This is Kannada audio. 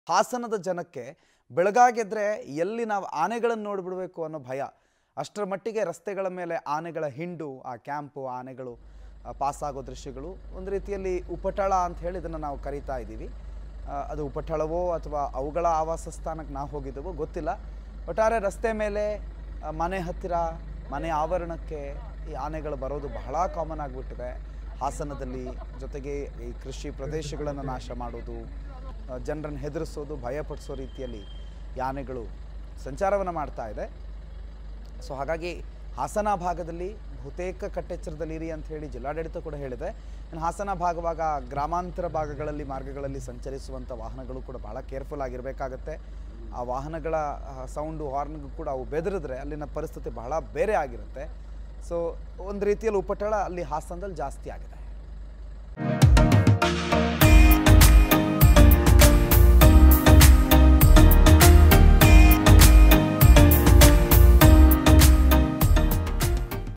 ಹಾಸನದ ಜನಕ್ಕೆ ಬೆಳಗಾಗೆದ್ರೆ ಎಲ್ಲಿ ನಾವು ಆನೆಗಳನ್ನು ನೋಡಿಬಿಡ್ಬೇಕು ಅನ್ನೋ ಭಯ ಅಷ್ಟರ ಮಟ್ಟಿಗೆ ರಸ್ತೆಗಳ ಮೇಲೆ ಆನೆಗಳ ಹಿಂಡು ಆ ಕ್ಯಾಂಪು ಆನೆಗಳು ಆ, ಪಾಸ್ ಆಗೋ ದೃಶ್ಯಗಳು ಒಂದು ರೀತಿಯಲ್ಲಿ ಉಪಟಳ ಅಂತ ಹೇಳಿ ಇದನ್ನು ನಾವು ಕರಿತಾ ಇದ್ದೀವಿ ಆ, ಅದು ಉಪಟಳವೋ ಅಥವಾ ಅವುಗಳ ಆವಾಸ ಸ್ಥಾನಕ್ಕೆ ನಾವು ಹೋಗಿದ್ದವೋ ಗೊತ್ತಿಲ್ಲ ಒಟ್ಟಾರೆ ರಸ್ತೆ ಮೇಲೆ ಆ, ಮನೆ ಹತ್ತಿರ ಮನೆ ಆವರಣಕ್ಕೆ ಈ ಆನೆಗಳು ಬರೋದು ಬಹಳ ಕಾಮನ್ ಆಗಿಬಿಟ್ಟಿದೆ ಹಾಸನದಲ್ಲಿ ಜೊತೆಗೆ ಈ ಕೃಷಿ ಪ್ರದೇಶಗಳನ್ನು ನಾಶ ಮಾಡೋದು ಜನರನ್ನು ಹೆದರಿಸೋದು ಭಯಪಡಿಸೋ ರೀತಿಯಲ್ಲಿ ಈ ಆನೆಗಳು ಸಂಚಾರವನ್ನು ಮಾಡ್ತಾ ಇದೆ ಸೊ ಹಾಗಾಗಿ ಹಾಸನ ಭಾಗದಲ್ಲಿ ಬಹುತೇಕ ಕಟ್ಟೆಚ್ಚರದಲ್ಲಿರಿ ಅಂತ ಹೇಳಿ ಜಿಲ್ಲಾಡಳಿತ ಕೂಡ ಹೇಳಿದೆ ಇನ್ನು ಹಾಸನ ಭಾಗವಾಗ ಗ್ರಾಮಾಂತರ ಭಾಗಗಳಲ್ಲಿ ಮಾರ್ಗಗಳಲ್ಲಿ ಸಂಚರಿಸುವಂಥ ವಾಹನಗಳು ಕೂಡ ಭಾಳ ಕೇರ್ಫುಲ್ ಆಗಿರಬೇಕಾಗತ್ತೆ ಆ ವಾಹನಗಳ ಸೌಂಡು ಹಾರ್ನ್ಗೂ ಕೂಡ ಅವು ಬೆದರಿದ್ರೆ ಅಲ್ಲಿನ ಪರಿಸ್ಥಿತಿ ಬಹಳ ಬೇರೆ ಆಗಿರುತ್ತೆ ಸೊ ಒಂದು ರೀತಿಯಲ್ಲಿ ಉಪಟಳ ಅಲ್ಲಿ ಹಾಸನದಲ್ಲಿ ಜಾಸ್ತಿ ಆಗಿದೆ